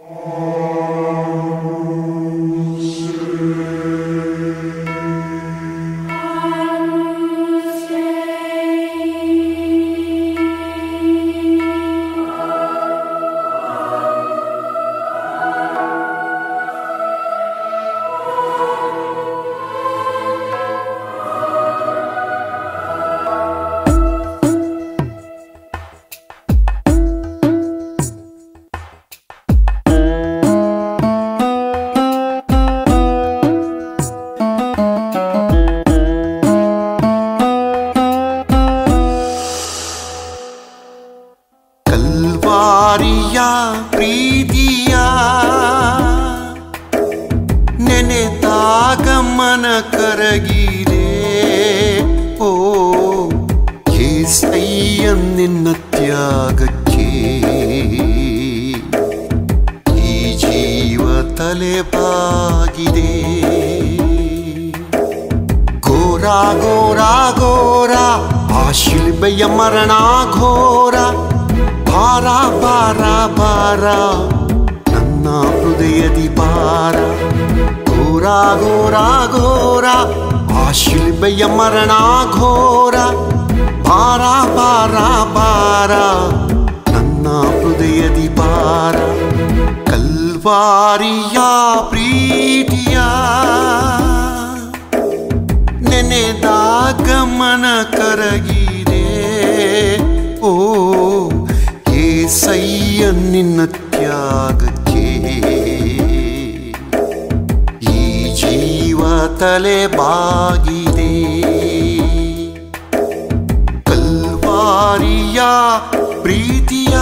ಕಲ್ವಾರಿಯ ಪ್ರೀತಿಯ ನೆನೆದಾಗ ಮನ ಕರಗಿದೆ ಓ ಏಸಯ್ಯ ನಿನ್ನ ತ್ಯಾಗಕ್ಕೆ ಈ ಜೀವ ತಲೆ ಬಾಗಿದೆ ಘೋರ ಘೋರ ಘೋರ ಆ ಶಿಲ್ಬೆಯ ಮರಣ ಘೋರ ಭಾರ ಭಾರ ಭಾರ ನನ್ನ ಹೃದಯದಿ ಭಾರ ಘೋರ ಘೋರ ಘೋರ ಆ ಶಿಲ್ಬೆಯ ಮರಣ ಘೋರ ಭಾರ ಭಾರ ಭಾರ ನನ್ನ ಹೃದಯದಿ ಭಾರ ಕಲ್ವಾರಿಯ ಪ್ರೀತಿಯ ನೆನೆದಾಗ ಮನ ಕರಗಿದೆ ಓ ಏಸಯ್ಯ ನಿನ್ನ ತ್ಯಾಗಕ್ಕೆ ಈ ಜೀವ ತಲೆ ಬಾಗಿದೆ ಕಲ್ವಾರಿಯ ಪ್ರೀತಿಯ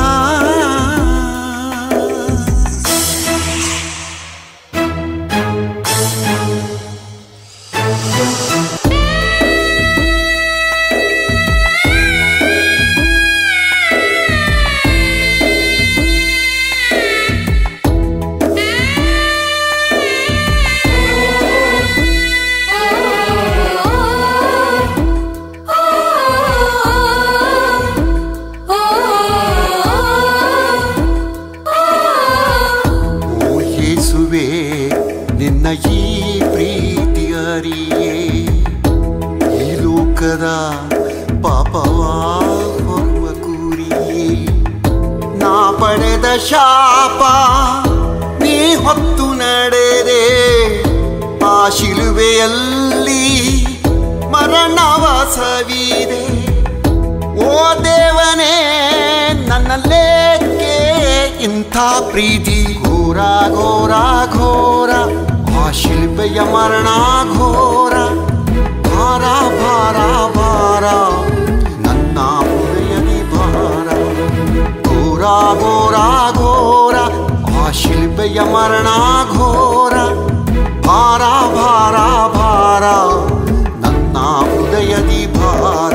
ಓ ಯೇಸುವೆ ನಿನ್ನ ಈ ಪ್ರೀತಿ ಅರಿಯೇ ಈ ಲೋಕದ ಪಾಪವ ಹೊರುವ ಕೂರಿಯೇ ನಾ ಪಡೆದ ಶಾಪ ನೀ ಹೊತ್ತು ನಡೆದೆ ಆ ಶಿಲುವೆಯಲ್ಲಿ ಮರಣವ ಸವಿದೆ ಓ ದೇವನೇ ನನ್ನಲ್ಲೇಕೆ ಇಂಥ ಪ್ರೀತಿ ಘೋರ ಘೋರ ಘೋರ ಆ ಶಿಲ್ಪೆಯ ಮರಣ ಘೋರ ಭಾರ ಭಾರ ಭಾರ ನನ್ನ ಹೃದಯದಿ ಭಾರ ಘೋರ ಘೋರ ಘೋರ ಆ ಶಿಲ್ಪೆಯ ಮರಣ ಘೋರ ಭಾರ ಭಾರ ಭಾರ ನನ್ನ ಹೃದಯದಿ ಭಾರ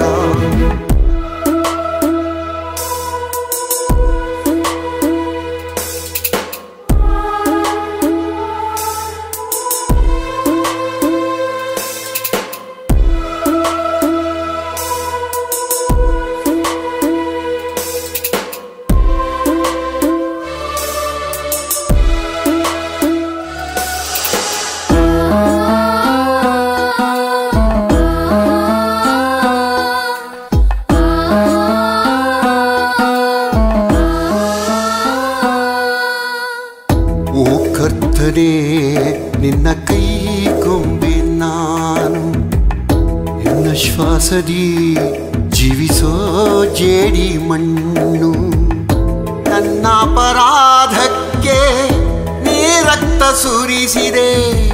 ಓ ಕರ್ತನೆ ನಿನ್ನ ಕೈ ಕೊಂಬೆ ನಾನು ನಿನ್ನ ಶ್ವಾಸದಿ ಜೀವಿಸೋ ಜೇಡಿ ಮಣ್ಣು ನನ್ನ ಅಪರಾಧಕ್ಕೆ ನೀ ರಕ್ತ ಸುರಿಸಿದೆ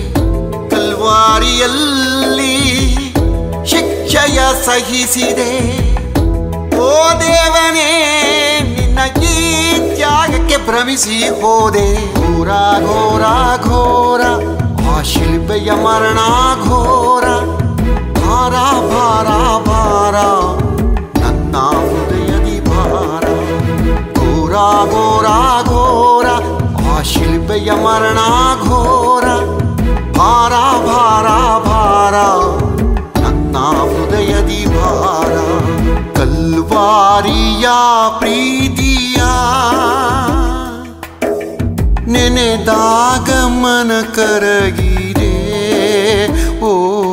ಕಲ್ವಾರಿಯಲ್ಲಿ ಶಿಕ್ಷೆಯ ಸಹಿಸಿದೆ ಓ ದೇವನೇ ನಿನ್ನ ಈ ತ್ಯಾಗಕ್ಕೆ ಭ್ರಮಿಸಿ ಹೋದೆ ಘೋರ ಘೋರ ಘೋರ ಆ ಶಿಲ್ಪೆಯ ಮರಣ ಘೋರ ಭಾರ ಭಾರ ಭಾರ ನನ್ನ ಹೃದಯದಿ ಭಾರ ಘೋರ ಘೋರ ಘೋರ ಆ ಶಿಲ್ಪೆಯ ಮರಣ ಘೋರ ಭಾರ ಭಾರ ಭಾರ ನನ್ನ ಹೃದಯದಿ ಭಾರ ಕಲ್ವಾರಿಯ ಪ್ರೀತಿಯ ನೆನೆದಾಗ ಮನ ಕರಗಿದೆ ಓ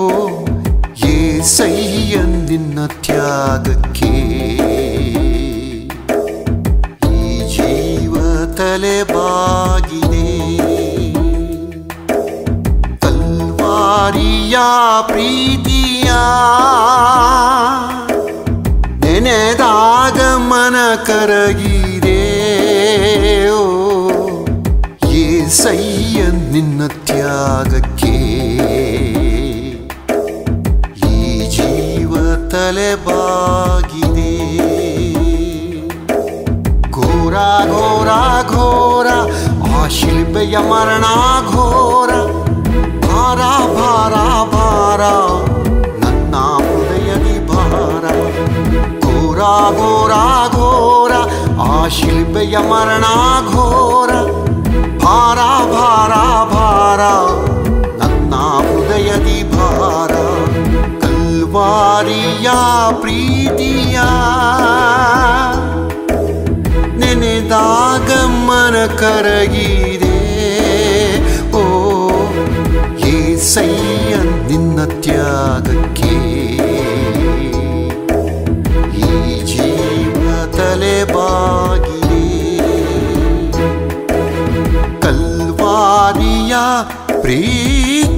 ಏಸಯ್ಯ ನಿನ್ನ ತ್ಯಾಗಕ್ಕೆ ಈ ಜೀವ ತಲೆ ಬಾಗಿದೆ ಕಲ್ವಾರಿಯ ಪ್ರೀತಿಯ ನೆನೆದಾಗ ಮನ ಕರಗಿದೆ ಓ ಏಸಯ್ಯ ನಿನ್ನ ತ್ಯಾಗಕ್ಕೆ ಈ ಜೀವ ತಲೆ ಬಾಗಿದೆ ಘೋರ ಘೋರ ಘೋರ ಆ ಶಿಲ್ಪೆಯ ಮರಣ ಘೋರ ಭಾರ ಭಾರ ಭಾರ ನನ್ನ ಹೃದಯದಿ ಭಾರ ಘೋರ ಘೋರ ಘೋರ ಆ ಶಿಲ್ಪೆಯ ಮರಣ ಘೋರ ಭಾರ ಭಾರ ಭಾರ ನನ್ನ ಹೃದಯದಿ ಭಾರ ಕಲ್ವಾರಿಯ ಪ್ರೀತಿಯ ನೆನೆದಾಗ ಮನ ಕರಗಿದೆ ಓ ಏಸಯ್ಯ ನಿನ್ನ ತ್ಯಾಗಕ್ಕೆ ಈ ಜೀವ ತಲೆ ಬಾಗಿದೆ ಕಲ್ವಾರಿಯ ಪ್ರೀತಿಯ